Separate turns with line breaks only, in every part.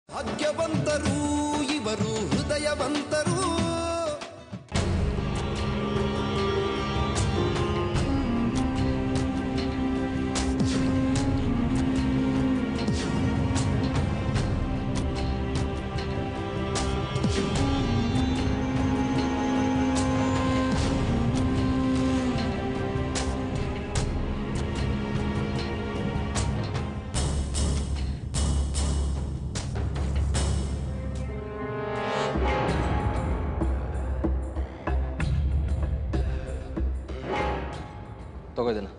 ಭಾಗ್ಯವಂತರು ಇವರು ಹೃದಯವಂತರು
ತಗೋ ಇದನ್ನ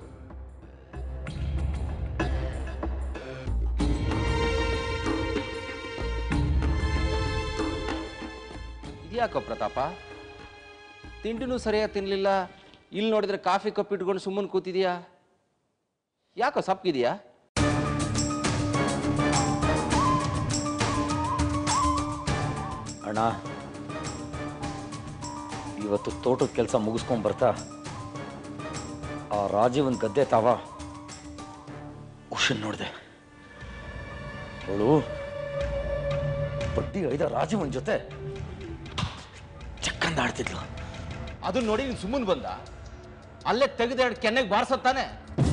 ಇದ್ಯಾಕೋ ಪ್ರತಾಪ ತಿಂಡಿನೂ ಸರಿಯಾಗಿ ತಿನ್ನಲಿಲ್ಲ ಇಲ್ಲಿ ನೋಡಿದ್ರೆ ಕಾಫಿ ಕಪ್ ಇಟ್ಕೊಂಡು ಸುಮ್ಮನೆ ಕೂತಿದ್ಯಾ ಯಾಕೋ ಸಪ್ಪಗಿದೆಯಾ
ಅಣ್ಣ ಇವತ್ತು ತೋಟದ ಕೆಲಸ ಮುಗಿಸ್ಕೊಂಡ್ ಬರ್ತಾ ಆ ರಾಜೀವನ್ ಗದ್ದೆ ತಾವ ಉಷನ್ ನೋಡಿದೆ ಅವಳು ಬಡ್ಡಿ ಐದ ರಾಜೀವನ್ ಜೊತೆ ಚಕ್ಕಂದ ಆಡ್ತಿದ್ಲು
ಅದನ್ನ ನೋಡಿ ನೀನು ಸುಮ್ಮನೆ ಬಂದ ಅಲ್ಲೇ ತೆಗೆದು ಕೆನ್ನೆಗೆ ಬಾರ್ಸತ್ತಾನೆ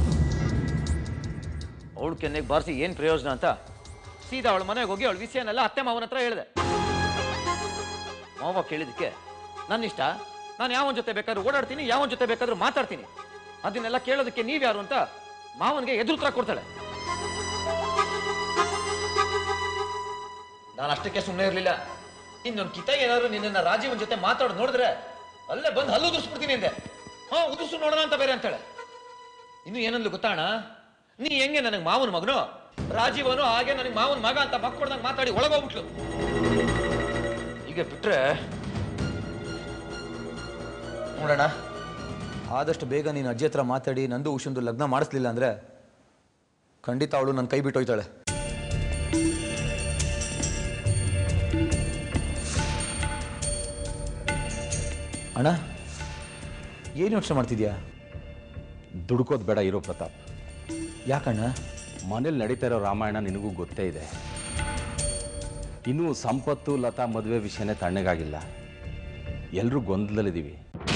ಅವಳು ಕೆನ್ನೆಗೆ ಬಾರಿಸಿ ಏನು ಪ್ರಯೋಜನ ಅಂತ ಸೀದಾ ಅವಳ ಮನೆಗೆ ಹೋಗಿ ಅವಳ ವಿಷಯನೆಲ್ಲ ಅತ್ತೆ ಮಾವನ ಹತ್ರ ಹೇಳಿದೆ ಮಾವ ಕೇಳಿದಕ್ಕೆ ನನ್ನ ಇಷ್ಟ ನಾನು ಯಾವನ ಜೊತೆ ಬೇಕಾದ್ರೂ ಓಡಾಡ್ತೀನಿ ಯಾವನ ಜೊತೆ ಬೇಕಾದ್ರೂ ಮಾತಾಡ್ತೀನಿ ಅದನ್ನೆಲ್ಲ ಕೇಳೋದಕ್ಕೆ ನೀವ್ಯಾರು ಅಂತ ಮಾವನಿಗೆ ಎದುರುತ್ತರ ಕೊಡ್ತಾಳೆ ನಾನು ಅಷ್ಟಕ್ಕೆ ಸುಮ್ಮನೆ ಇರಲಿಲ್ಲ ಇನ್ನೊಂದು ಕಿತ ಏನಾದ್ರು ನಿನ್ನ ರಾಜೀವನ್ ಜೊತೆ ಮಾತಾಡ್ ನೋಡಿದ್ರೆ ಅಲ್ಲೇ ಬಂದು ಹಲ್ಲು ಉದುರಿಸ್ಬಿಡ್ತೀನಿ ಅಂದೆ ಹಾ ಉದುರ್ಸು ನೋಡೋಣ ಅಂತ ಬೇರೆ ಅಂತಾಳೆ ಇನ್ನು ಏನಂದ್ಲು ಗೊತ್ತಾಣ ನೀ ಹೆಂಗೆ ನನಗೆ ಮಾವನ ಮಗನು ರಾಜೀವನು ಹಾಗೆ ನನಗೆ ಮಾವನ ಮಗ ಅಂತ ಮಕ್ಕಳ್ದಂಗೆ ಮಾತಾಡಿ ಒಳಗೋಗ್ಬಿಟ್ಲು ಈಗ ಬಿಟ್ರೆ ನೋಡೋಣ
ಆದಷ್ಟು ಬೇಗ ನೀನು ಅಜ್ಜಿ ಹತ್ರ ಮಾತಾಡಿ ನಂದು ಉಷಂದು ಲಗ್ನ ಮಾಡಿಸ್ಲಿಲ್ಲ ಅಂದ್ರೆ ಖಂಡಿತ ಅವಳು ನನ್ನ ಕೈ ಬಿಟ್ಟು ಹೋಯ್ತಾಳೆ ಅಣ್ಣ ಏನು ಯೋಚನೆ ಮಾಡ್ತಿದ್ಯಾ
ದುಡ್ಕೋದು ಬೇಡ ಇರೋ ಪ್ರತಾಪ್
ಯಾಕಣ್ಣ
ಮನೇಲಿ ನಡೀತಾ ಇರೋ ರಾಮಾಯಣ ನಿನಗೂ ಗೊತ್ತೇ ಇದೆ ಇನ್ನೂ ಸಂಪತ್ತು ಲತಾ ಮದುವೆ ವಿಷಯನೇ ತಣ್ಣಗಾಗಿಲ್ಲ ಎಲ್ಲರೂ ಗೊಂದಲಲ್ಲಿದ್ದೀವಿ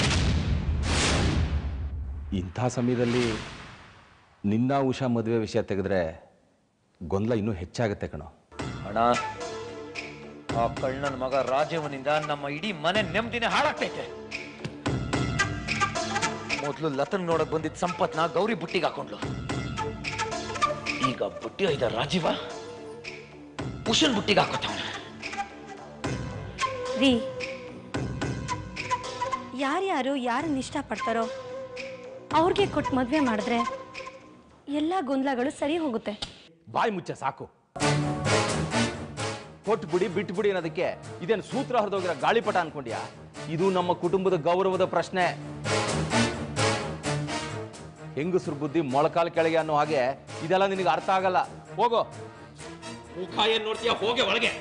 ಇಂಥ ಸಮಯದಲ್ಲಿ ನಿನ್ನ ಉಷಾ ಮದುವೆ ವಿಷಯ ತೆಗೆದ್ರೆ ಗೊಂದಲ ಇನ್ನೂ ಹೆಚ್ಚಾಗುತ್ತೆ ಕಣೋ
ಅಣ್ಣ ಆ ಕಳ್ಳನ ಮಗ ರಾಜೀವನಿಂದ ನಮ್ಮ ಇಡೀ ಮನೆ ನೆಮ್ಮದಿನೇ ಹಾಳಾಗ್ತೈತೆ ಮೊದಲು ಲತನ್ ನೋಡಕ್ ಬಂದಿದ್ದ ಸಂಪತ್ನ ಗೌರಿ ಬುಟ್ಟಿಗೆ ಹಾಕೊಂಡ್ಲು ಈಗ ಬುಟ್ಟಿ ಐದ ರಾಜೀವ ಪುಷನ್ ಬುಟ್ಟಿಗೆ ಹಾಕೋತಾವನ
ರೀ ಯಾರ್ಯಾರು ಯಾರನ್ನ ಇಷ್ಟಪಡ್ತಾರೋ ಅವ್ರಿಗೆ ಕೊಟ್ಟು ಮದುವೆ ಮಾಡಿದ್ರೆ ಎಲ್ಲ ಗೊಂದಲಗಳು ಸರಿ ಹೋಗುತ್ತೆ
ಬಾಯಿ ಮುಚ್ಚ ಸಾಕು ಕೊಟ್ಟು ಬಿಡಿ ಬಿಟ್ಟು ಬಿಡಿ ಅನ್ನೋದಕ್ಕೆ ಇದೇನು ಸೂತ್ರ ಹರಿದೋಗಿರೋ ಗಾಳಿಪಟ ಅನ್ಕೊಂಡ್ಯಾ ಇದು ನಮ್ಮ ಕುಟುಂಬದ ಗೌರವದ ಪ್ರಶ್ನೆ ಹೆಂಗಸ್ರ ಬುದ್ಧಿ ಮೊಳಕಾಲ್ ಕೆಳಗೆ ಅನ್ನೋ ಹಾಗೆ ಇದೆಲ್ಲ ನಿನಗೆ ಅರ್ಥ ಆಗಲ್ಲ ಹೋಗೋ
ಮುಖ ಏನ್ ನೋಡ್ತೀಯ ಹೋಗೆ ಒಳಗೆ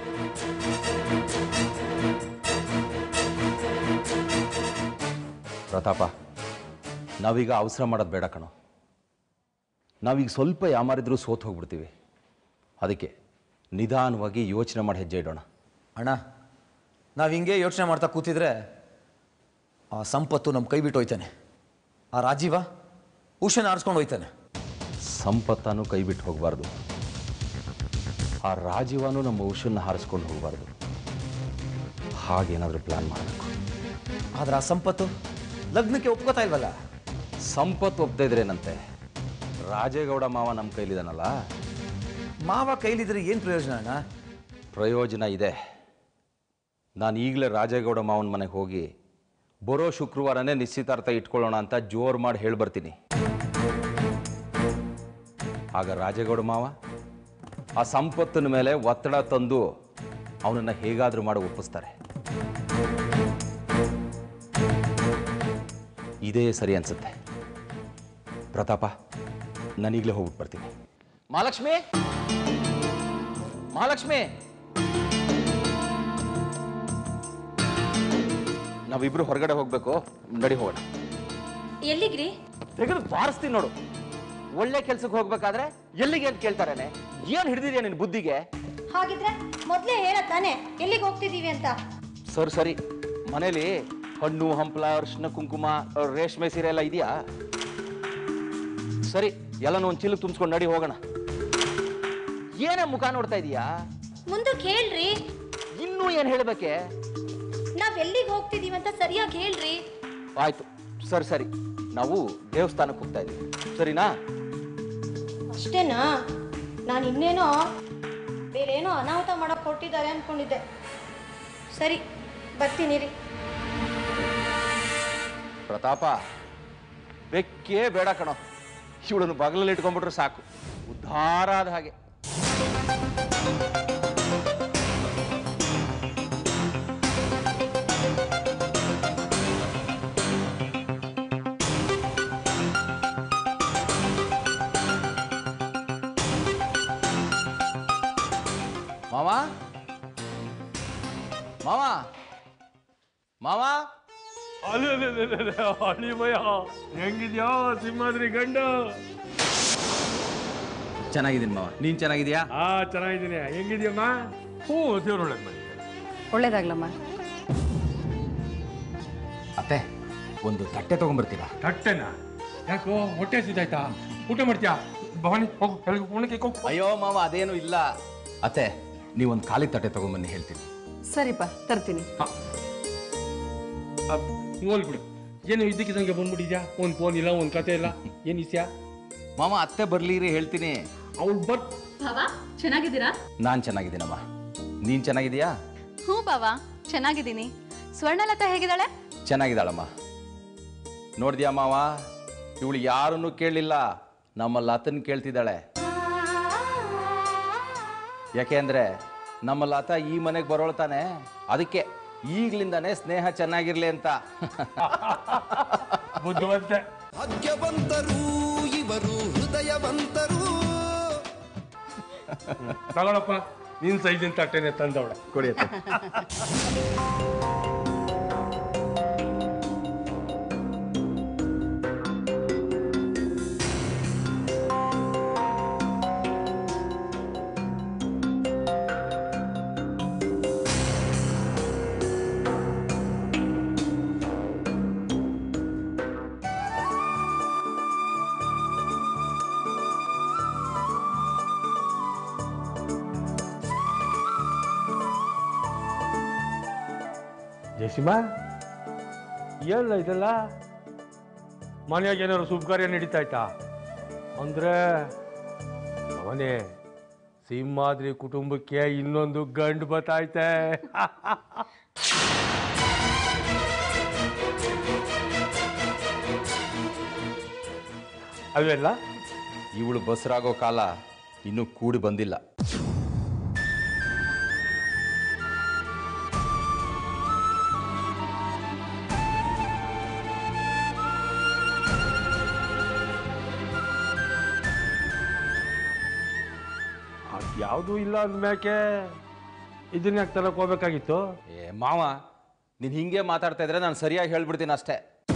ಪ್ರತಾಪ ನಾವೀಗ ಅವಸರ ಮಾಡೋದು ಬೇಡ ಕಣೋ ನಾವೀಗ ಸ್ವಲ್ಪ ಯಾಮಾರಿದ್ರೂ ಸೋತ್ ಹೋಗ್ಬಿಡ್ತೀವಿ ಅದಕ್ಕೆ ನಿಧಾನವಾಗಿ ಯೋಚನೆ ಮಾಡಿ ಹೆಜ್ಜೆ ಇಡೋಣ
ಅಣ್ಣ ನಾವು ಹಿಂಗೆ ಯೋಚನೆ ಮಾಡ್ತಾ ಕೂತಿದ್ರೆ ಆ ಸಂಪತ್ತು ನಮ್ಮ ಕೈ ಬಿಟ್ಟು ಹೋಯ್ತಾನೆ ಆ ರಾಜೀವ ಉಷನ್ ಆರಿಸ್ಕೊಂಡು ಹೋಯ್ತಾನೆ
ಸಂಪತ್ತನ್ನು ಕೈ ಬಿಟ್ಟು ಹೋಗಬಾರ್ದು ಆ ರಾಜೀವನು ನಮ್ಮ ಉಷನ್ನ ಹಾರಿಸ್ಕೊಂಡು ಹೋಗಬಾರ್ದು ಹಾಗೇನಾದರೂ ಪ್ಲಾನ್ ಮಾಡಬೇಕು
ಆದ್ರೆ ಆ ಸಂಪತ್ತು ಲಗ್ನಕ್ಕೆ ಒಪ್ಕೋತಾ ಇಲ್ವಲ್ಲ
ಸಂಪತ್ತು ಒಪ್ತಾ ಇದ್ರೇನಂತೆ ರಾಜೇಗೌಡ ಮಾವ ನಮ್ಮ ಕೈಲಿದಾನಲ್ಲ
ಮಾವ ಕೈಲಿದ್ರೆ ಏನು ಪ್ರಯೋಜನ ಅಣ್ಣ
ಪ್ರಯೋಜನ ಇದೆ ನಾನು ಈಗಲೇ ರಾಜೇಗೌಡ ಮಾವನ ಮನೆಗೆ ಹೋಗಿ ಬರೋ ಶುಕ್ರವಾರನೇ ನಿಶ್ಚಿತಾರ್ಥ ಇಟ್ಕೊಳ್ಳೋಣ ಅಂತ ಜೋರು ಮಾಡಿ ಹೇಳಿ ಬರ್ತೀನಿ ಆಗ ರಾಜೇಗೌಡ ಮಾವ ಆ ಸಂಪತ್ತಿನ ಮೇಲೆ ಒತ್ತಡ ತಂದು ಅವನನ್ನು ಹೇಗಾದರೂ ಮಾಡಿ ಒಪ್ಪಿಸ್ತಾರೆ ಇದೇ ಸರಿ ಅನ್ಸುತ್ತೆ ಪ್ರತಾಪ ನಾನೀಗಲೇ ಹೋಗ್ಬಿಟ್ಟು ಬರ್ತೀನಿ
ಮಹಾಲಕ್ಷ್ಮಿ ಮಹಾಲಕ್ಷ್ಮಿ ನಾವಿಬ್ರು ಹೊರಗಡೆ ಹೋಗ್ಬೇಕು ನಡಿ ಹೋಗೋಣ
ಎಲ್ಲಿಗ್ರಿ
ತೆಗೆದು ಬಾರಿಸ್ತೀನಿ ನೋಡು ಒಳ್ಳೆ ಕೆಲ್ಸಕ್ಕೆ ಹೋಗ್ಬೇಕಾದ್ರೆ ಎಲ್ಲಿಗೆ ಅಂತ ಕೇಳ್ತಾರೇನೆ ಏನ್ ಹಿಡಿದಿದ್ಯಾ ನಿನ್ ಬುದ್ಧಿಗೆ
ಹಾಗಿದ್ರೆ ಮೊದಲೇ ಹೇಳ ತಾನೆ ಎಲ್ಲಿಗೆ ಹೋಗ್ತಿದ್ದೀವಿ ಅಂತ
ಸರಿ ಸರಿ ಮನೇಲಿ ಹಣ್ಣು ಹಂಪಲ ಅರಿಶಿನ ಕುಂಕುಮ ರೇಷ್ಮೆ ಸೀರೆ ಎಲ್ಲ ಇದೆಯಾ ಸರಿ ಎಲ್ಲನೂ ಒಂದು ಚೀಲ ತುಂಬಿಸ್ಕೊಂಡು ನಡಿ ಹೋಗೋಣ ಏನೇ ಮುಖ ನೋಡ್ತಾ ಇದೀಯಾ
ಮುಂದಕ್ಕೆ ಹೇಳ್ರಿ
ಇನ್ನೂ ಏನು ಹೇಳಬೇಕೆ
ನಾವ್ ಎಲ್ಲಿಗೆ ಹೋಗ್ತಿದೀವಿ ಅಂತ ಸರಿಯಾಗಿ ಹೇಳ್ರಿ
ಆಯ್ತು ಸರಿ ಸರಿ ನಾವು ದೇವಸ್ಥಾನಕ್ಕೆ ಹೋಗ್ತಾ ಇದೀವಿ ಸರಿನಾ
ಅಷ್ಟೇನಾ ನಾನು ಇನ್ನೇನೋ ಬೇರೇನೋ ಅನಾಹುತ ಮಾಡಕ್ ಕೊಟ್ಟಿದ್ದಾರೆ ಅನ್ಕೊಂಡಿದ್ದೆ ಸರಿ ಬರ್ತೀನಿ ರೀ
ಪ್ರತಾಪ ಬೆಕ್ಕೇ ಬೇಡ ಕಣೋ ಇವಳನ್ನು ಬಗಲಲ್ಲಿ ಇಟ್ಕೊಂಡ್ಬಿಟ್ರೆ ಸಾಕು ಉದ್ಧಾರ ಆದ ಹಾಗೆ ಮಾವ ಮಾವ ಮಾವ
ಅಳಿಮಯ ಹೆಂಗಿದ್ಯೋ ಸಿಂಹಾದ್ರಿ ಗಂಡ
ಚೆನ್ನಾಗಿದ್ದೀನಿ ಮಾವ ನೀನು ಚೆನ್ನಾಗಿದ್ಯಾ
ಆ ಚೆನ್ನಾಗಿದ್ದೀನಿ ಹೆಂಗಿದ್ಯಮ್ಮ ಹ್ಞೂ ದೇವ್ರು ಒಳ್ಳೇದು ಮಾಡಿ
ಒಳ್ಳೇದಾಗ್ಲಮ್ಮ
ಅತ್ತೆ ಒಂದು ತಟ್ಟೆ ತಗೊಂಡ್ಬರ್ತೀರಾ
ತಟ್ಟೆನ ಯಾಕೋ ಹೊಟ್ಟೆ ಸಿದ್ದಾಯ್ತಾ ಊಟ ಮಾಡ್ತೀಯಾ ಭವಾನಿ ಹೋಗು ಎಲ್ಗೂ ಉಣ್ಣಕ್ಕೆ ಹೋಗು
ಅಯ್ಯೋ ಮಾವ ಅದೇನು ಇಲ್ಲ ಅತ್ತೆ ನೀವೊಂದು ಖಾಲಿ ತಟ್ಟೆ ತಗೊಂಬನ್ನಿ ಹೇಳ್ತೀನಿ
ಸರಿಪ್ಪ ತರ್ತೀನಿ
ಹೋಲ್ ಬಿಡು ಏನು ಇದ್ದಕ್ಕಿದ್ದಂಗೆ ಬಂದ್ಬಿಟ್ಟಿದ್ಯಾ ಒಂದು ಫೋನ್ ಇಲ್ಲ ಒಂದು ಕತೆ ಇಲ್ಲ ಏನು ಇಸ್ಯಾ
ಮಾವ ಅತ್ತೆ ಬರ್ಲಿರಿ ಹೇಳ್ತೀನಿ
ಅವ್ಳು ಬರ್
ಭಾವ ಚೆನ್ನಾಗಿದ್ದೀರಾ
ನಾನು ಚೆನ್ನಾಗಿದ್ದೀನಮ್ಮ ನೀನು ಚೆನ್ನಾಗಿದೀಯಾ
ಹ್ಞೂ ಬಾವ ಚೆನ್ನಾಗಿದ್ದೀನಿ ಸ್ವರ್ಣಲತಾ ಹೇಗಿದ್ದಾಳೆ
ಚೆನ್ನಾಗಿದ್ದಾಳಮ್ಮ ನೋಡಿದ್ಯಾ ಮಾವ ಇವಳು ಯಾರನ್ನೂ ಕೇಳಲಿಲ್ಲ ನಮ್ಮ ಲತನ್ ಕೇಳ್ತಿದ್ದಾಳೆ ಯಾಕೆ ಅಂದರೆ ನಮ್ಮ ಲತ ಈ ಮನೆಗೆ ಬರೋಳು ತಾನೆ ಅದಕ್ಕೆ ಈಗ್ಲಿಂದಾನೇ ಸ್ನೇಹ ಚೆನ್ನಾಗಿರ್ಲಿ ಅಂತ
ಬುದ್ಧಿವಂತೆ
ಭಾಗ್ಯವಂತರು ಇವರು ಹೃದಯವಂತರು
ತಗೊಳಪ್ಪ ನಿನ್ ಸೈಜಿನ ತಟ್ಟೆನೆ ತಂದವಳೆ
ಕೊಡಿಯತ್ತೆ
ಜಯಸಿಂಹ ಏನಿಲ್ಲ ಇದೆಲ್ಲ ಮನೆಯಾಗ ಏನಾದ್ರು ಶುಭ ಕಾರ್ಯ ನಡೀತಾ ಆಯ್ತಾ ಅಂದ್ರೆ ಅವನೇ ಸಿಂಹಾದ್ರಿ ಕುಟುಂಬಕ್ಕೆ ಇನ್ನೊಂದು ಗಂಡು ಬತ್ತಾಯ್ತೆ ಅವೆಲ್ಲ
ಇವಳು ಬಸರಾಗೋ ಕಾಲ ಇನ್ನೂ ಕೂಡಿ ಬಂದಿಲ್ಲ
ಯಾವುದು ಇಲ್ಲ ಅಂದ್ಮ್ಯಾಕೆ ಇದನ್ನ ಯಾಕೆ ತರಕ್ ಹೋಗ್ಬೇಕಾಗಿತ್ತು
ಏ ಮಾವ ನೀನು ಹಿಂಗೆ ಮಾತಾಡ್ತಾ ಇದ್ರೆ ನಾನು ಸರಿಯಾಗಿ ಹೇಳ್ಬಿಡ್ತೀನಿ ಅಷ್ಟೇ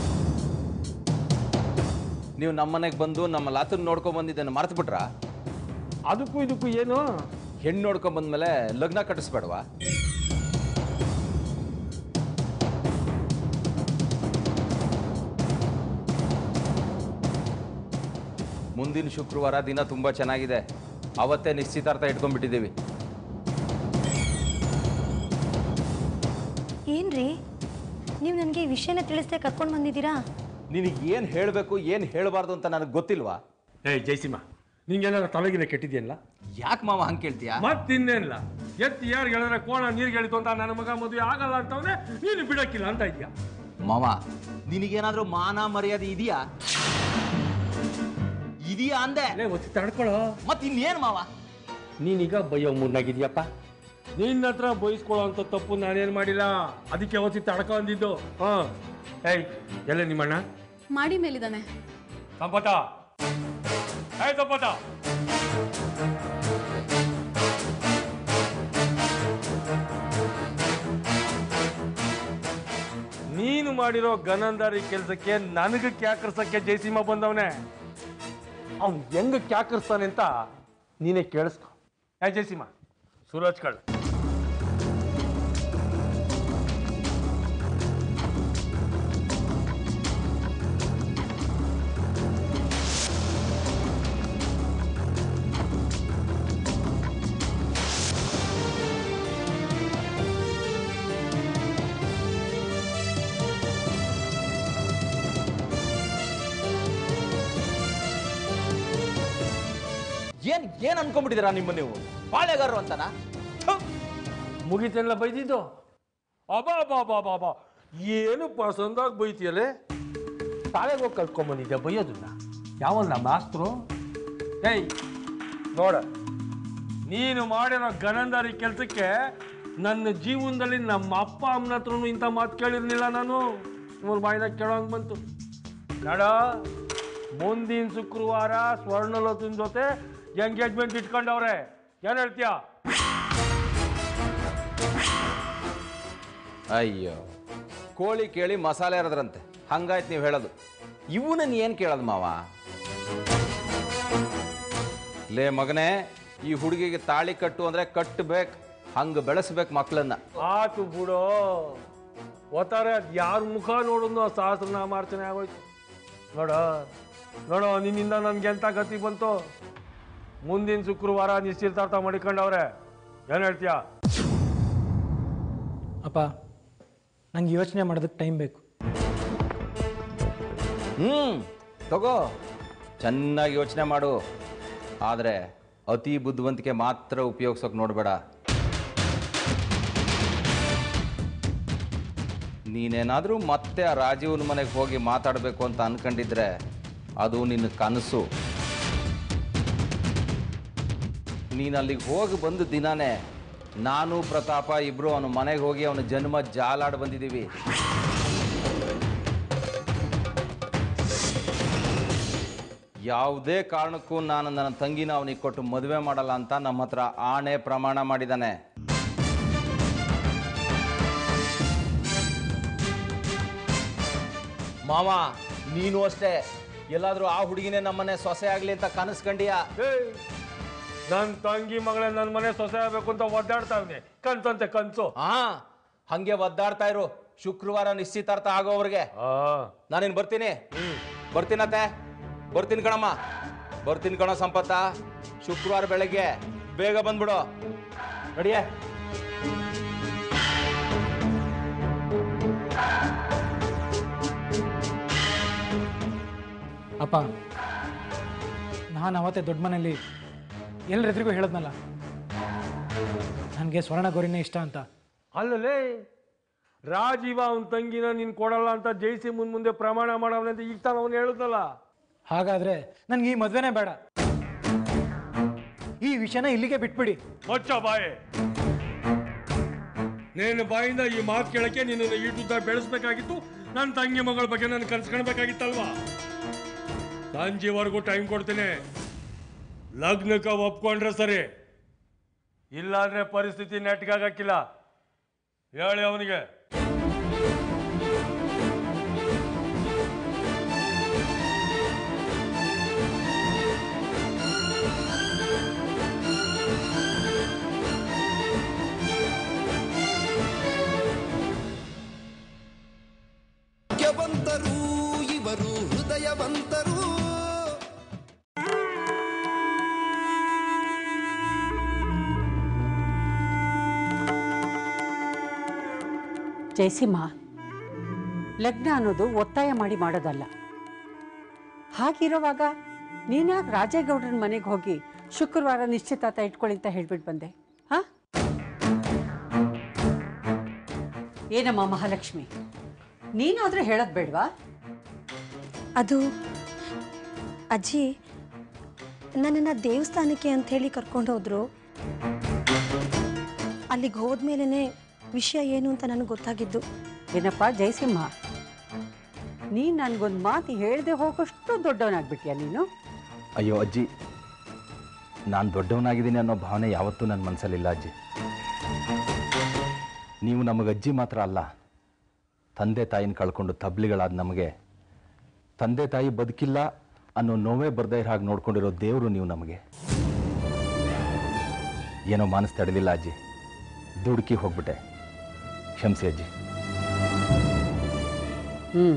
ನೀವು ನಮ್ಮನೆಗೆ ಬಂದು ನಮ್ಮ ಲಾತನ್ ನೋಡ್ಕೊಂಡ್ ಬಂದಿದ್ದೇನೆ ಮರ್ತು ಬಿಟ್ರಾ
ಅದಕ್ಕೂ ಇದಕ್ಕೂ ಏನು
ಹೆಣ್ಣು ನೋಡ್ಕೊಂಡ್ ಬಂದ್ಮೇಲೆ ಲಗ್ನ ಕಟ್ಟಿಸ್ಬೇಡವಾ ಮುಂದಿನ ಶುಕ್ರವಾರ ದಿನ ತುಂಬ ಚೆನ್ನಾಗಿದೆ ಅವತ್ತೇ ನಿಶ್ಚಿತಾರ್ಥ ಇಟ್ಕೊಂಡ್ಬಿಟ್ಟಿದ್ದೀವಿ
ಏನ್ರಿ ನೀವು ನನಗೆ ಈ ವಿಷಯನ ತಿಳಿಸ್ದೆ ಕರ್ಕೊಂಡು ಬಂದಿದ್ದೀರಾ
ನಿನಗೆ ಏನು ಹೇಳಬೇಕು ಏನು ಹೇಳಬಾರ್ದು ಅಂತ ನನಗೆ ಗೊತ್ತಿಲ್ವಾ
ಏಯ್ ಜಯಸಿಂಹ ನಿಂಗೇನಾದ್ರು ತಲೆಗಿನ ಕೆಟ್ಟಿದ್ಯಲ್ಲ
ಯಾಕೆ ಮಾವ ಹಂಗೆ ಕೇಳ್ತೀಯಾ
ಮತ್ತಿನ್ನೇನಿಲ್ಲ ಎತ್ತಿ ಯಾರು ಹೇಳಿದ್ರೆ ಕೋಣ ನೀರು ಗೆಳಿತು ಅಂತ ನನ್ನ ಮಗ ಮದುವೆ ಆಗಲ್ಲ ಅಂತವನೇ ನೀನು ಬಿಡಕ್ಕಿಲ್ಲ ಅಂತ ಇದೆಯಾ
ಮಾವ ನಿನಗೇನಾದ್ರೂ ಮಾನ ಮರ್ಯಾದೆ ಇದೆಯಾ ಇದೆಯಾ ಅಂದೆ
ಅಲ್ಲೇ ಒತ್ತಿ ತಡ್ಕೊಳ್ಳೋ
ಮತ್ ಇನ್ನೇನು ಮಾವ
ನೀನೀಗ ಬೈಯೋ ಮುನ್ನಾಗಿದ್ಯಪ್ಪ ನಿನ್ನ ಹತ್ರ ಬೈಸ್ಕೊಳ್ಳೋ ಅಂತ ತಪ್ಪು ನಾನೇನು ಮಾಡಿಲ್ಲ ಅದಕ್ಕೆ ಒತ್ತಿ ತಡ್ಕೊ ಅಂದಿದ್ದು ಹಾಂ ಏಯ್ ಎಲ್ಲ ನಿಮ್ಮಣ್ಣ
ಮಾಡಿ ಮೇಲಿದ್ದಾನೆ
ಸಂಪತ ಏಯ್ ಸಂಪತ ನೀನು ಮಾಡಿರೋ ಗನಂದಾರಿ ಕೆಲಸಕ್ಕೆ ನನಗೆ ಕ್ಯಾಕರ್ಸಕ್ಕೆ ಜಯಸಿಂಹ ಬಂದವನೇ ಅವ್ನು ಹೆಂಗ ಕ್ಯಾಕರ್ಸ್ತಾನೆ ಅಂತ ನೀನೇ ಕೇಳಿಸ್ಕೊ ಏ ಜಯಸಿಂಹ ಸೂರಜ್ ಕಳ್
ಏನ್ ಏನ್ ಅನ್ಕೊಂಡ್ಬಿಟ್ಟಿದ್ದೀರಾ ನಿಮ್ಮ ನೀವು ಪಾಳೆಗಾರರು ಅಂತನಾ ಥು!
ಮುಗಿತೆಲ್ಲ ಬೈದಿದ್ದು ಅಬಾ ಬಾ ಬಾ ಬಾ ಬಾ ಏನು ಪಸಂದಾಗಿ ಬೈತಿಯಲ್ಲೇ ಶಾಲೆಗೆ ಹೋಗಿ ಕಲ್ತ್ಕೊಂಬಂದಿದ್ದೆ ಬೈಯೋದನ್ನ ಯಾವನ್ನ ಮಾಸ್ತರು ಏಯ್ ನೋಡ ನೀನು ಮಾಡಿರೋ ಗನಂದಾರಿ ಕೆಲಸಕ್ಕೆ ನನ್ನ ಜೀವನದಲ್ಲಿ ನಮ್ಮ ಅಪ್ಪ ಅಮ್ಮನ ಹತ್ರನೂ ಇಂಥ ಮಾತು ಕೇಳಿರ್ಲಿಲ್ಲ ನಾನು ಇವ್ರ ಬಾಯಿನ ಕೇಳೋಂಗ್ ಬಂತು ನಡ ಮುಂದಿನ ಶುಕ್ರವಾರ ಸ್ವರ್ಣಲೋತನ ಜೊತೆ ಎಂಗೇಜ್ಮೆಂಟ್ ಇಟ್ಕೊಂಡವ್ರೆ ಏನು ಹೇಳ್ತೀಯಾ
ಅಯ್ಯೋ ಕೋಳಿ ಕೇಳಿ ಮಸಾಲೆ ಇರೋದ್ರಂತೆ ಹಂಗಾಯ್ತು ನೀವು ಹೇಳೋದು ಇವನನ್ನ ಏನು ಕೇಳೋದು ಮಾವ ಲೇ ಮಗನೇ ಈ ಹುಡುಗಿಗೆ ತಾಳಿ ಕಟ್ಟು ಅಂದ್ರೆ ಕಟ್ಟಬೇಕು ಹಂಗೆ ಬೆಳೆಸ್ಬೇಕು ಮಕ್ಕಳನ್ನ
ಆತು ಬಿಡೋ ಒತ್ತಾರೆ ಅದು ಯಾರ ಮುಖ ನೋಡಿದ್ನು ಆ ಸಹಸ್ರನಾಮಾರ್ಚನೆ ಆಗೋಯ್ತು ನೋಡ ನೋಡೋ ನಿನ್ನಿಂದ ನನ್ಗೆ ಎಂತ ಗತಿ ಬಂತು ಮುಂದಿನ ಶುಕ್ರವಾರ ನಿಶ್ಚಿತಾರ್ಥ ಮಾಡಿಕೊಂಡವ್ರೆ ಏನು ಹೇಳ್ತೀಯ
ಅಪ್ಪ ನಂಗೆ ಯೋಚನೆ ಮಾಡೋದಕ್ಕೆ ಟೈಮ್ ಬೇಕು
ಹ್ಞೂ ತಗೋ ಚೆನ್ನಾಗಿ ಯೋಚನೆ ಮಾಡು ಆದರೆ ಅತಿ ಬುದ್ಧಿವಂತಿಕೆ ಮಾತ್ರ ಉಪಯೋಗಿಸೋಕೆ ನೋಡಬೇಡ ನೀನೇನಾದರೂ ಮತ್ತೆ ಆ ರಾಜೀವ್ನ ಮನೆಗೆ ಹೋಗಿ ಮಾತಾಡಬೇಕು ಅಂತ ಅನ್ಕೊಂಡಿದ್ರೆ ಅದು ನಿನ್ನ ಕನಸು ನೀನು ಅಲ್ಲಿಗೆ ಹೋಗಿ ಬಂದ ದಿನಾನೇ ನಾನು ಪ್ರತಾಪ ಇಬ್ಬರು ಅವನ ಮನೆಗೆ ಹೋಗಿ ಅವನ ಜನ್ಮ ಜಾಲಾಡಿ ಬಂದಿದ್ದೀವಿ ಯಾವುದೇ ಕಾರಣಕ್ಕೂ ನಾನು ನನ್ನ ತಂಗಿನ ಅವನಿಗೆ ಕೊಟ್ಟು ಮದುವೆ ಮಾಡಲ್ಲ ಅಂತ ನಮ್ಮ ಹತ್ರ ಆಣೆ ಪ್ರಮಾಣ ಮಾಡಿದ್ದಾನೆ ಮಾವ ನೀನು ಅಷ್ಟೇ ಎಲ್ಲಾದ್ರೂ ಆ ಹುಡುಗಿನೇ ನಮ್ಮನೆ ಸೊಸೆ ಆಗ್ಲಿ ಅಂತ ಕನಸ್ಕಂಡಿಯಾ
ಏಯ್ ನನ್ನ ತಂಗಿ ಮಗಳೇ ನನ್ನ ಮನೆ ಸೊಸೆ ಆಗ್ಬೇಕು ಅಂತ ಒದ್ದಾಡ್ತಾವ್ನೆ ಕನ್ಸಂತೆ ಕನ್ಸು
ಹಾ ಹಂಗೆ ಒದ್ದಾಡ್ತಾ ಇರು ಶುಕ್ರವಾರ ನಿಶ್ಚಿತಾರ್ಥ ಆಗೋವ್ರಿಗೆ
ಆ
ನಾನಿನ್ ಬರ್ತೀನಿ ಬರ್ತೀನತ್ತೆ ಬರ್ತೀನಿ ಕಣಮ್ಮ ಬರ್ತೀನಿ ಕಣ ಸಂಪತ್ತ ಶುಕ್ರವಾರ ಬೆಳಗ್ಗೆ ಬೇಗ ಬಂದ್ಬಿಡು ನಡಿಯೇ
ಅಪ್ಪ ನಾನು ಅವತ್ತೇ ದೊಡ್ಡ ಮನೇಲಿ ಎಲ್ಲರೆದ್ರಿಗೂ ಹೇಳಿದ್ನಲ್ಲ ನನಗೆ ಸ್ವರ್ಣ ಗೌರಿನೇ ಇಷ್ಟ ಅಂತ
ಅಲ್ಲಲೇ ರಾಜೀವ ಅವನ ತಂಗಿನ ನೀನ್ ಕೊಡಲ್ಲ ಅಂತ ಜೈಸಿ ಮುಂದ್ ಮುಂದೆ ಪ್ರಮಾಣ ಮಾಡವನೆ ಅಂತ ಈಗ ತಾನು ಅವನು ಹೇಳಿದ್ನಲ್ಲ
ಹಾಗಾದ್ರೆ ನನಗೆ ಈ ಮದುವೆನೇ ಬೇಡ ಈ ವಿಷಯನ ಇಲ್ಲಿಗೆ ಬಿಟ್ಬಿಡಿ
ಮೊಚ್ಚ ಬಾಯೆ ನಿನ್ನ ಬಾಯಿಂದ ಈ ಮಾತು ಕೇಳಕ್ಕೆ ನಿನ್ನನ್ನು ಈಟುದ್ದ ಬೆಳೆಸ್ಬೇಕಾಗಿತ್ತು ನನ್ನ ತಂಗಿ ಮಗಳ ಬಗ್ಗೆ ನಾನು ಕನ್ಸ್ಕೊಳ್ಬೇಕಾಗಿತ್ತಲ್ವಾ ಸಂಜೆವರೆಗೂ ಟೈಮ್ ಕೊಡ್ತೀನಿ ಲಗ್ನಕ್ಕೆ ಒಪ್ಕೊಂಡ್ರೆ ಸರಿ ಇಲ್ಲಾಂದ್ರೆ ಪರಿಸ್ಥಿತಿ ನೆಟ್ಗಾಗಕ್ಕಿಲ್ಲ ಹೇಳಿ ಅವನಿಗೆ
ಭಾಗ್ಯವಂತರು ಇವರು ಹೃದಯವಂತರು
ಜಯಸಿಂಹ ಲಗ್ನ ಅನ್ನೋದು ಒತ್ತಾಯ ಮಾಡಿ ಮಾಡೋದಲ್ಲ ಹಾಗಿರುವಾಗ ನೀನ್ಯಾಕೆ ರಾಜೇಗೌಡರ ಮನೆಗೆ ಹೋಗಿ ಶುಕ್ರವಾರ ನಿಶ್ಚಿತಾರ್ಥ ಇಟ್ಕೊಳ್ಳಿ ಅಂತ ಹೇಳ್ಬಿಟ್ಟು ಬಂದೆ ಹಾ ಏನಮ್ಮ ಮಹಾಲಕ್ಷ್ಮಿ ನೀನಾದ್ರೂ ಹೇಳೋದು ಬೇಡವಾ
ಅದು ಅಜ್ಜಿ ನನ್ನನ್ನು ದೇವಸ್ಥಾನಕ್ಕೆ ಅಂತ ಹೇಳಿ ಕರ್ಕೊಂಡು ಹೋದ್ರು ಅಲ್ಲಿಗೆ ಹೋದ್ಮೇಲೆ ವಿಷಯ ಏನು ಅಂತ ನನಗೆ ಗೊತ್ತಾಗಿದ್ದು
ಏನಪ್ಪ ಜಯಸಿಂಹ ನೀನು ನನಗೊಂದು ಮಾತು ಹೇಳದೆ ಹೋಗೋಷ್ಟು ದೊಡ್ಡವನಾಗ್ಬಿಟ್ಯಾ ನೀನು
ಅಯ್ಯೋ ಅಜ್ಜಿ ನಾನು ದೊಡ್ಡವನಾಗಿದ್ದೀನಿ ಅನ್ನೋ ಭಾವನೆ ಯಾವತ್ತೂ ನನ್ನ ಮನಸ್ಸಲ್ಲಿಲ್ಲ ಅಜ್ಜಿ ನೀವು ನಮಗೆ ಅಜ್ಜಿ ಮಾತ್ರ ಅಲ್ಲ ತಂದೆ ತಾಯಿನ ಕಳ್ಕೊಂಡು ತಬ್ಲಿಗಳಾದ ನಮಗೆ ತಂದೆ ತಾಯಿ ಬದುಕಿಲ್ಲ ಅನ್ನೋ ನೋವೇ ಬರ್ದೇ ಇರೋ ಹಾಗೆ ನೋಡ್ಕೊಂಡಿರೋ ದೇವರು ನೀವು ನಮಗೆ ಏನೋ ಮನಸ್ಸು ತಡೆದಿಲ್ಲ ಅಜ್ಜಿ ದುಡುಕಿ ಹೋಗ್ಬಿಟ್ಟೆ ಕ್ಷಮಿಸಿ ಅಜ್ಜಿ
ಹ್ಞೂ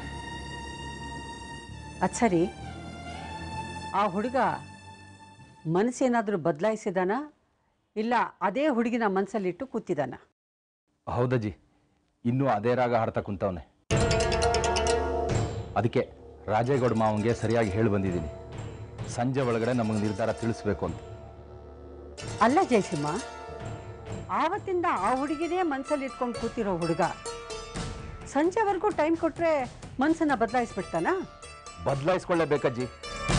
ಅದು ಸರಿ ಆ ಹುಡುಗ ಮನಸ್ಸೇನಾದರೂ ಬದಲಾಯಿಸಿದಾನ ಇಲ್ಲ ಅದೇ ಹುಡುಗಿನ ಮನಸ್ಸಲ್ಲಿಟ್ಟು ಕೂತಿದ್ದಾನ
ಹೌದಜ್ಜಿ ಇನ್ನೂ ಅದೇ ರಾಗ ಹಾಡ್ತಾ ಕುಂತವನೆ ಅದಕ್ಕೆ ರಾಜೇಗೌಡ ಮಾವಂಗೆ ಸರಿಯಾಗಿ ಹೇಳಿ ಬಂದಿದ್ದೀನಿ ಸಂಜೆ ಒಳಗಡೆ ನಮಗೆ ನಿರ್ಧಾರ ತಿಳಿಸ್ಬೇಕು ಅಂತ
ಅಲ್ಲ ಜಯಸಿಂಹ ಆವತ್ತಿಂದ ಆ ಹುಡುಗಿನೇ ಮನಸ್ಸಲ್ಲಿ ಇಟ್ಕೊಂಡು ಕೂತಿರೋ ಹುಡುಗ ಸಂಜೆವರೆಗೂ ಟೈಮ್ ಕೊಟ್ಟರೆ ಮನಸ್ಸನ್ನು ಬದಲಾಯಿಸ್ಬಿಡ್ತಾನಾ
ಬದಲಾಯಿಸ್ಕೊಳ್ಳೇಬೇಕಜ್ಜಿ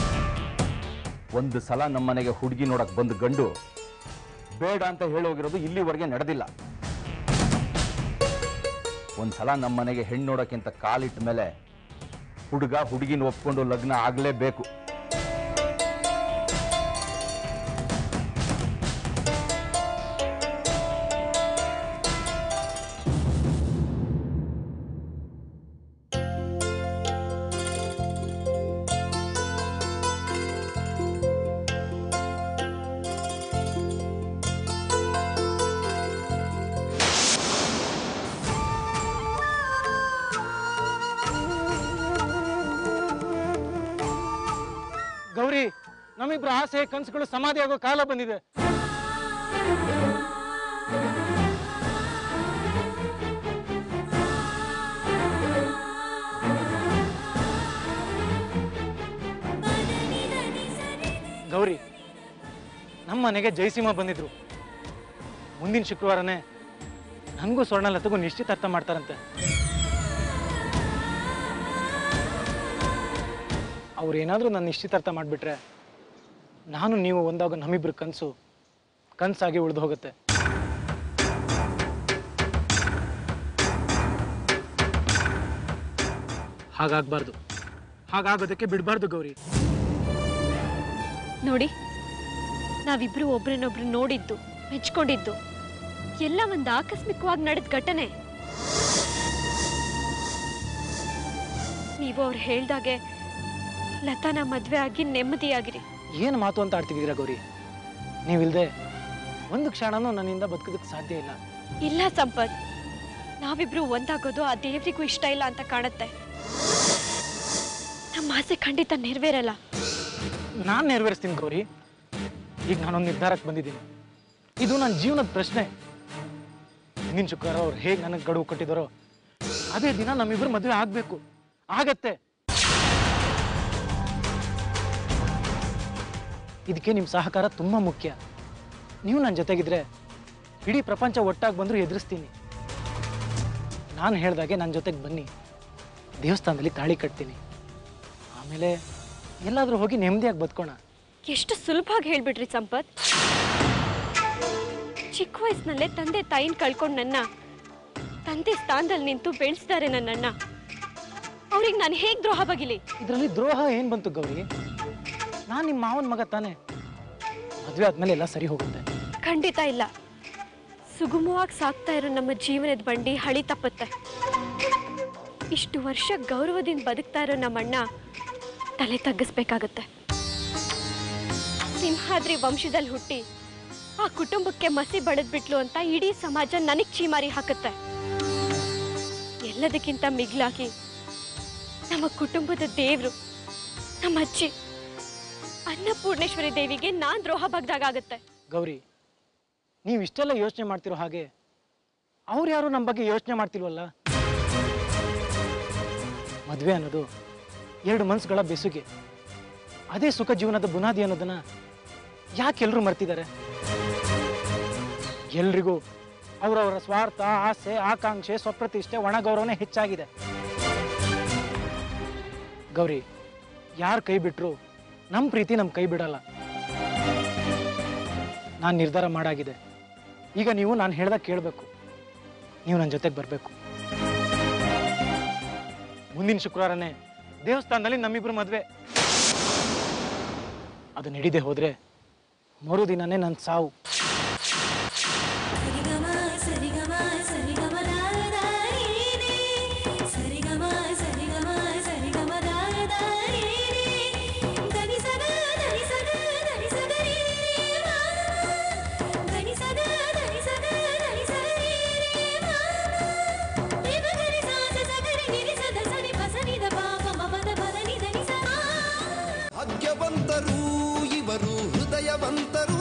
ಒಂದು ಸಲ ನಮ್ಮನೆಗೆ ಹುಡುಗಿ ನೋಡಕ್ ಬಂದು ಗಂಡು ಬೇಡ ಅಂತ ಹೇಳೋಗಿರೋದು ಇಲ್ಲಿವರೆಗೆ ನಡೆದಿಲ್ಲ ಒಂದು ಸಲ ನಮ್ಮನೆಗೆ ಹೆಣ್ಣು ನೋಡೋಕ್ಕಿಂತ ಕಾಲಿಟ್ಟ ಮೇಲೆ ಹುಡುಗ ಹುಡುಗಿನ ಒಪ್ಕೊಂಡು ಲಗ್ನ ಆಗಲೇಬೇಕು
ಗೌರಿ ನಮ್ಮಿಬ್ರ ಆಸೆ ಕನಸುಗಳು ಸಮಾಧಿ ಆಗೋ ಕಾಲ ಬಂದಿದೆ ಗೌರಿ ನಮ್ಮ ಮನೆಗೆ ಜಯಸಿಂಹ ಬಂದಿದ್ರು ಮುಂದಿನ ಶುಕ್ರವಾರನೇ ನನಗೂ ಸ್ವರ್ಣಲತೆಗೂ ನಿಶ್ಚಿತಾರ್ಥ ಮಾಡ್ತಾರಂತೆ ಅವ್ರೇನಾದರೂ ನನ್ನ ನಿಶ್ಚಿತಾರ್ಥ ಮಾಡಿಬಿಟ್ರೆ ನಾನು ನೀವು ಒಂದಾಗ ನಮ್ಮಿಬ್ರ ಕನಸು ಕನಸಾಗಿ ಉಳಿದು ಹೋಗುತ್ತೆ ಹಾಗಾಗಬಾರ್ದು ಹಾಗಾಗೋದಕ್ಕೆ ಬಿಡಬಾರ್ದು ಗೌರಿ
ನೋಡಿ ನಾವಿಬ್ರು ಒಬ್ರನ್ನೊಬ್ರು ನೋಡಿದ್ದು ಮೆಚ್ಕೊಂಡಿದ್ದು ಎಲ್ಲ ಒಂದು ಆಕಸ್ಮಿಕವಾಗಿ ನಡೆದ ಘಟನೆ ನೀವು ಅವ್ರು ಹೇಳ್ದಾಗೆ ಲತಾನ ಮದ್ವೆ ಆಗಿ ನೆಮ್ಮದಿಯಾಗಿರಿ
ಏನು ಮಾತು ಅಂತ ಆಡ್ತಿದ್ದೀರಾ ಗೌರಿ ನೀವಿಲ್ದೆ ಒಂದು ಕ್ಷಣನೂ ನನ್ನಿಂದ ಬದುಕೋದಕ್ಕೆ ಸಾಧ್ಯ ಇಲ್ಲ
ಇಲ್ಲ ಸಂಪತ್ ನಾವಿಬ್ರು ಒಂದಾಗೋದು ಆ ದೇವ್ರಿಗೂ ಇಷ್ಟ ಇಲ್ಲ ಅಂತ ಕಾಣುತ್ತೆ ನಮ್ಮ ಆಸೆ ಖಂಡಿತ ನೆರವೇರಲ್ಲ
ನಾನು ನೆರವೇರಿಸ್ತೀನಿ ಗೌರಿ ಈಗ ನಾನೊಂದು ನಿರ್ಧಾರಕ್ಕೆ ಬಂದಿದ್ದೀನಿ ಇದು ನನ್ನ ಜೀವನದ ಪ್ರಶ್ನೆ ಹಿಂದಿನ ಶುಕ್ರವಾರ ಅವ್ರು ಹೇಗೆ ನನಗೆ ಗಡುವು ಕೊಟ್ಟಿದ್ದಾರೋ ಅದೇ ದಿನ ನಮ್ಮಿಬ್ರು ಮದುವೆ ಆಗಬೇಕು ಆಗತ್ತೆ ಇದಕ್ಕೆ ನಿಮ್ಮ ಸಹಕಾರ ತುಂಬ ಮುಖ್ಯ ನೀವು ನನ್ನ ಜೊತೆಗಿದ್ರೆ ಇಡೀ ಪ್ರಪಂಚ ಒಟ್ಟಾಗಿ ಬಂದರೂ ಎದುರಿಸ್ತೀನಿ ನಾನು ಹೇಳ್ದಾಗೆ ನನ್ನ ಜೊತೆಗೆ ಬನ್ನಿ ದೇವಸ್ಥಾನದಲ್ಲಿ ತಾಳಿ ಕಟ್ತೀನಿ ಆಮೇಲೆ ಎಲ್ಲಾದರೂ ಹೋಗಿ ನೆಮ್ಮದಿಯಾಗಿ ಬದುಕೋಣ
ಎಷ್ಟು ಸುಲಭವಾಗಿ ಹೇಳ್ಬಿಟ್ರಿ ಸಂಪತ್ ಚಿಕ್ಕ ವಯಸ್ಸಿನಲ್ಲೇ ತಂದೆ ತಾಯಿನ ಕಳ್ಕೊಂಡು ನನ್ನ ತಂದೆ ಸ್ಥಾನದಲ್ಲಿ ನಿಂತು ಬೆಳೆಸಿದ್ದಾರೆ ನನ್ನಣ್ಣ ಅವ್ರಿಗೆ ನಾನು ಹೇಗೆ ದ್ರೋಹ ಬಗಿಲಿ
ಇದರಲ್ಲಿ ದ್ರೋಹ ಏನು ಬಂತು ಗೌರಿ ನಾನು ನಿಮ್ಮ ಮಾವನ ಮಗ ತಾನೆ ಮದುವೆ ಆದ್ಮೇಲೆ ಎಲ್ಲ ಸರಿ ಹೋಗುತ್ತೆ
ಖಂಡಿತ ಇಲ್ಲ ಸುಗಮವಾಗಿ ಸಾಕ್ತಾ ಇರೋ ನಮ್ಮ ಜೀವನದ ಬಂಡಿ ಹಳಿ ತಪ್ಪುತ್ತೆ ಇಷ್ಟು ವರ್ಷ ಗೌರವದಿಂದ ಬದುಕ್ತಾ ಇರೋ ನಮ್ಮಣ್ಣ ತಲೆ ತಗ್ಗಿಸ್ಬೇಕಾಗತ್ತೆ ಸಿಂಹಾದ್ರಿ ವಂಶದಲ್ಲಿ ಹುಟ್ಟಿ ಆ ಕುಟುಂಬಕ್ಕೆ ಮಸಿ ಬಡದ್ಬಿಟ್ಲು ಅಂತ ಇಡೀ ಸಮಾಜ ನನಗ್ ಚೀಮಾರಿ ಹಾಕುತ್ತೆ ಎಲ್ಲದಕ್ಕಿಂತ ಮಿಗ್ಲಾಗಿ ನಮ್ಮ ಕುಟುಂಬದ ದೇವ್ರು ನಮ್ಮ ಅಜ್ಜಿ ಅನ್ನಪೂರ್ಣೇಶ್ವರಿ ದೇವಿಗೆ ನಾನ್ ದ್ರೋಹ ಬಗ್ದಾಗತ್ತೆ
ಗೌರಿ ನೀವು ಇಷ್ಟೆಲ್ಲ ಯೋಚನೆ ಮಾಡ್ತಿರೋ ಹಾಗೆ ಅವ್ರು ಯಾರು ನಮ್ಮ ಬಗ್ಗೆ ಯೋಚನೆ ಮಾಡ್ತಿಲ್ವಲ್ಲ ಮದುವೆ ಅನ್ನೋದು ಎರಡು ಮನ್ಸುಗಳ ಬೆಸುಗೆ ಅದೇ ಸುಖ ಜೀವನದ ಬುನಾದಿ ಅನ್ನೋದನ್ನ ಯಾಕೆ ಎಲ್ರು ಮರ್ತಿದ್ದಾರೆ ಎಲ್ರಿಗೂ ಅವರವರ ಸ್ವಾರ್ಥ ಆಸೆ ಆಕಾಂಕ್ಷೆ ಸ್ವಪ್ರತಿಷ್ಠೆ ಒಣ ಗೌರವನೇ ಹೆಚ್ಚಾಗಿದೆ ಗೌರಿ ಯಾರು ಕೈ ಬಿಟ್ರು ನಮ್ಮ ಪ್ರೀತಿ ನಮ್ಮ ಕೈ ಬಿಡಲ್ಲ ನಾನು ನಿರ್ಧಾರ ಮಾಡಾಗಿದೆ ಈಗ ನೀವು ನಾನು ಹೇಳ್ದಾಗ ಕೇಳಬೇಕು ನೀವು ನನ್ನ ಜೊತೆಗೆ ಬರಬೇಕು ಮುಂದಿನ ಶುಕ್ರವಾರನೇ ದೇವಸ್ಥಾನದಲ್ಲಿ ನಮ್ಮಿಬ್ರು ಮದುವೆ ಅದು ನಡೀದೆ ಹೋದ್ರೆ ಮರುದಿನನೇ ನನ್ನ ಸಾವು
ಸರಿ
ಹೃದಯವಂತರು